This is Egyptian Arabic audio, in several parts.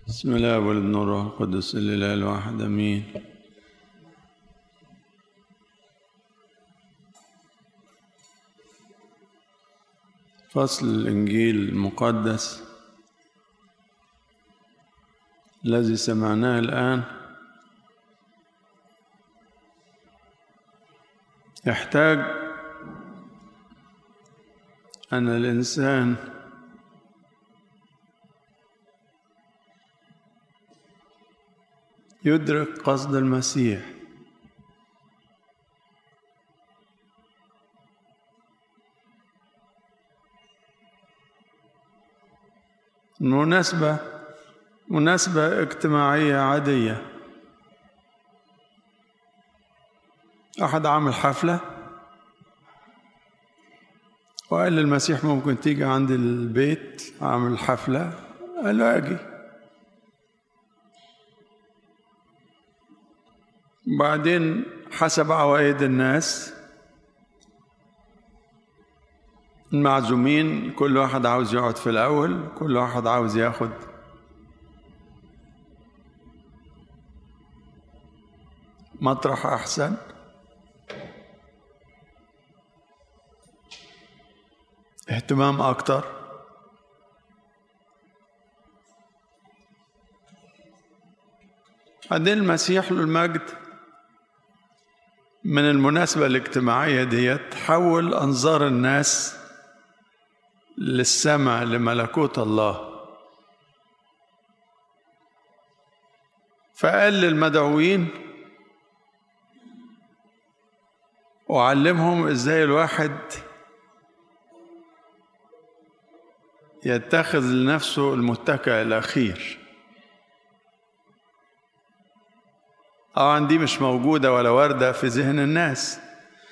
بسم الله والابن والروح القدس الاله الواحد امين فصل الانجيل المقدس الذي سمعناه الان يحتاج ان الانسان يدرك قصد المسيح مناسبة مناسبة اجتماعية عادية أحد عامل حفلة وقال للمسيح ممكن تيجي عند البيت عامل حفلة قال له أجي بعدين حسب عوائد الناس المعزومين كل واحد عاوز يقعد في الأول كل واحد عاوز ياخد مطرح أحسن اهتمام أكتر بعدين المسيح له المجد من المناسبة الاجتماعية ديت حول أنظار الناس للسمع لملكوت الله فقال للمدعوين وعلمهم ازاي الواحد يتخذ لنفسه المتكئ الأخير طبعا دي مش موجودة ولا واردة في ذهن الناس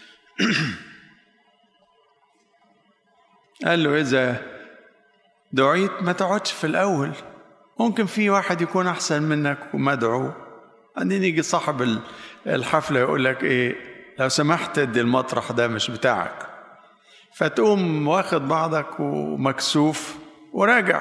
قال له إذا دعيت ما تقعدش في الأول ممكن في واحد يكون أحسن منك ومدعو بعدين يجي صاحب الحفلة يقول لك إيه لو سمحت ادي المطرح ده مش بتاعك فتقوم واخد بعضك ومكسوف وراجع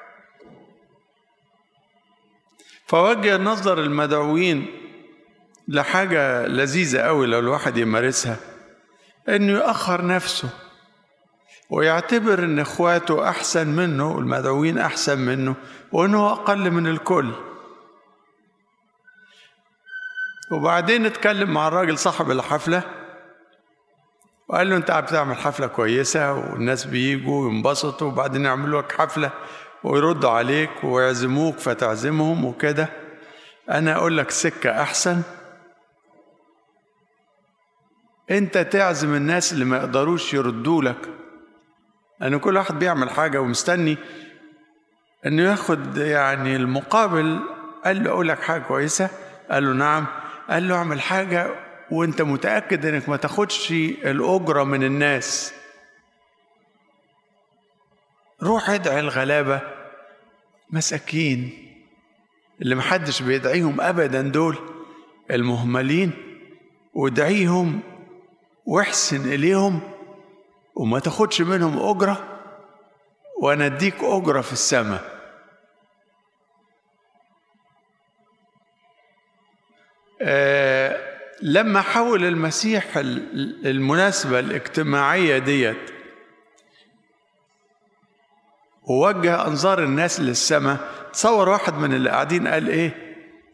فوجه نظر المدعوين لحاجة لذيذة قوي لو الواحد يمارسها انه يأخر نفسه ويعتبر ان اخواته احسن منه والمدعوين احسن منه وانه اقل من الكل وبعدين اتكلم مع الراجل صاحب الحفلة وقال له انت بتعمل حفلة كويسة والناس بيجوا وينبسطوا وبعدين يعملوا لك حفلة ويردوا عليك ويعزموك فتعزمهم وكده انا اقول لك سكة احسن انت تعزم الناس اللي ما يقدروش يردوا لك لان كل واحد بيعمل حاجه ومستني انه ياخد يعني المقابل قال له اقول لك حاجه كويسه قال له نعم قال له اعمل حاجه وانت متاكد انك ما تاخدش الاجره من الناس روح ادعي الغلابه مساكين اللي محدش بيدعيهم ابدا دول المهملين وادعيهم واحسن اليهم وما تاخدش منهم اجره وانا اديك اجره في السماء آه لما حول المسيح المناسبة الاجتماعية ديت ووجه أنظار الناس للسماء تصور واحد من اللي قاعدين قال إيه